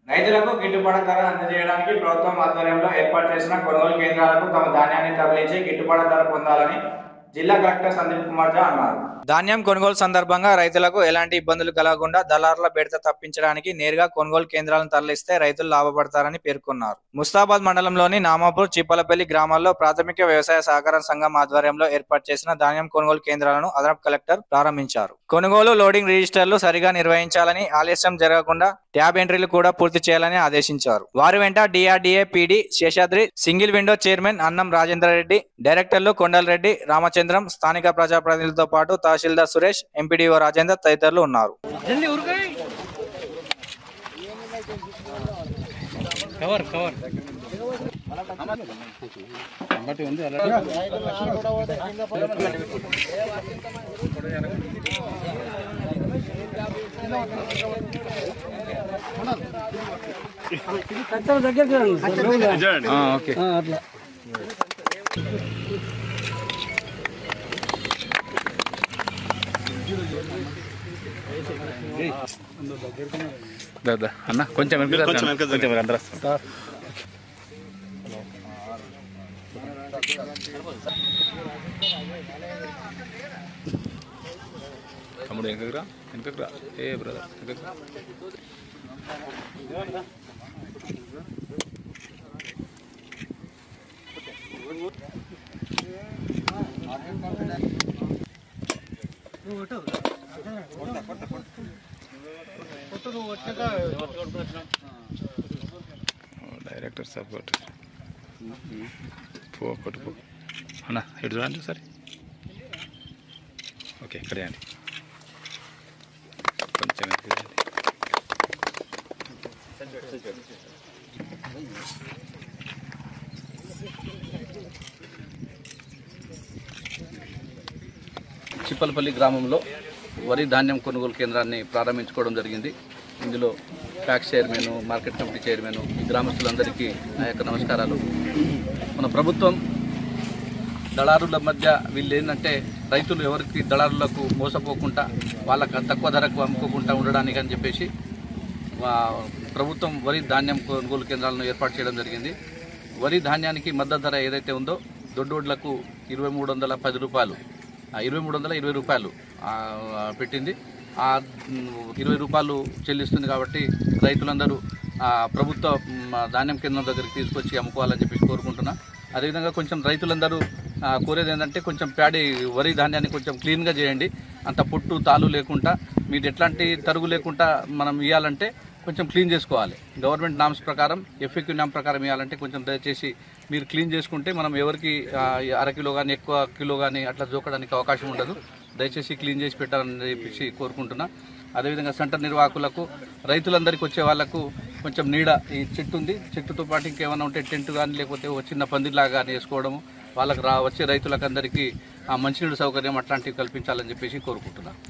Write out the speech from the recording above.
రైతులకు గిట్టుబాటు ధర అందజేయడానికి ప్రభుత్వం ఆధ్వర్యంలో ఏర్పాటు చేసిన కొనుగోలు కేంద్రాలకు తమ ధాన్యాన్ని తరలించి గిట్టుబాటు ధర పొందాలని జిల్లా కలెక్టర్ సందీప్ కుమార్ జా అన్నారు ధాన్యం కొనుగోలు సందర్భంగా రైతులకు ఎలాంటి ఇబ్బందులు కలగకుండా దళారుల బెడత తప్పించడానికి నేరుగా కొనుగోలు కేంద్రాలను తరలిస్తే రైతులు లాభపడతారని పేర్కొన్నారు ముస్తాబాద్ మండలంలోని నామాపూర్ చిప్పలపల్లి గ్రామాల్లో ప్రాథమిక వ్యవసాయ సహకార సంఘం ఆధ్వర్యంలో ఏర్పాటు చేసిన ధాన్యం కొనుగోలు కేంద్రాలను అదనపు కలెక్టర్ ప్రారంభించారు కొనుగోలు లోడింగ్ రిజిస్టర్లు సరిగా నిర్వహించాలని ఆలస్యం జరగకుండా ట్యాబ్ ఎంట్రీలు కూడా పూర్తి చేయాలని ఆదేశించారు వారి వెంట DRDA PD Seshadri single window chairman Annam Rajendra Reddy డైరెక్టర్లు కొండలరెడ్డి రామచంద్రం స్థానిక ప్రజాప్రతినిధులతో పాటు తహసీల్దార్ సురేష్ ఎంపీడీఓ రాజేందర్ తదితరులు ఉన్నారు కవర్ కవర్ ఓకే దాదా అన్న కొంచెం వెనక కొంచెం వెనక కొంచెం వెనక అందరూ వస్తారు. తమ్ముడు వెనకకు రా వెనకకు రా ఏ బ్రదర్ వెనకకు రా డైరెక్టర్ సపోర్ట్ పో కొట్టు పో అన్న ఇటు చూడండి సరే ఓకే ఇక్కడే అండి కొంచెం వెనక్కి రండి. చిప్పలపల్లి గ్రామంలో వరి ధాన్యం కొనుగోలు కేంద్రాన్ని ప్రారంభించుకోవడం జరిగింది ఇందులో tax chairman market committee chairman ఈ గ్రామస్తులందరికీ నా యొక్క నమస్కారాలు మన ప్రభుత్వం దళారుల మధ్య వీళ్ళు ఏంటంటే రైతులు ఎవరికి దళారులకు మోసపోకుండా వాళ్ళకి తక్కువ ధరకు అమ్ముకోకుండా ఉండడానికి అని చెప్పేసి వా- ప్రభుత్వం వరి ధాన్యం కొనుగోలు కేంద్రాలను ఏర్పాటు చేయడం జరిగింది వరి ధాన్యానికి మద్దతు ధర ఏదైతే ఉందో దొడ్డోడ్లకు ఇరవై మూడు వందల పది రూపాయలు ఆ, ఇరవై మూడు వందల ఇరవై రూపాయలు ఆ, ఆ, పెట్టింది ఆ మ్, ఇరవై రూపాయలు చెల్లిస్తుంది కాబట్టి రైతులందరూ ఆ, ప్రభుత్వ మ్, ధాన్యం కేంద్రం దగ్గరికి తీసుకొచ్చి అమ్ముకోవాలని చెప్పేసి కోరుకుంటున్నా అదేవిధంగా కొంచెం రైతులందరూ ఆ, కోరేది ఏంటంటే కొంచెం ప్యాడీ వరి ధాన్యాన్ని కొంచెం క్లీన్గా చేయండి అంత పొట్టు తాలు లేకుండా మీరు ఎట్లాంటి తరుగు లేకుండా మనం ఇవ్వాలంటే కొంచెం క్లీన్ చేసుకోవాలి గవర్నమెంట్ నామ్స్ ప్రకారం ఎఫ్ఎక్యూ నామ్ ప్రకారం ఇవ్వాలంటే కొంచెం దయచేసి మీరు క్లీన్ చేసుకుంటే మనం ఎవరికి ఆ, అర కిలో కానీ ఎక్కువ కిలో కానీ అట్లా జోకడానికి అవకాశం ఉండదు దయచేసి క్లీన్ చేసి పెట్టాలని చెప్పేసి కోరుకుంటున్నా అదేవిధంగా సెంటర్ నిర్వాహకులకు రైతులందరికీ వచ్చే వాళ్ళకు కొంచెం నీడ ఈ చెట్టు ఉంది చెట్టుతో పాటు ఇంకేమైనా ఉంటే టెంట్ కానీ లేకపోతే ఒక చిన్న పందిలాగా కానీ వేసుకోవడము వాళ్ళకి రా వచ్చే రైతులకు అందరికీ ఆ మంచినీడు సౌకర్యం అట్లాంటివి కల్పించాలని చెప్పేసి కోరుకుంటున్నాను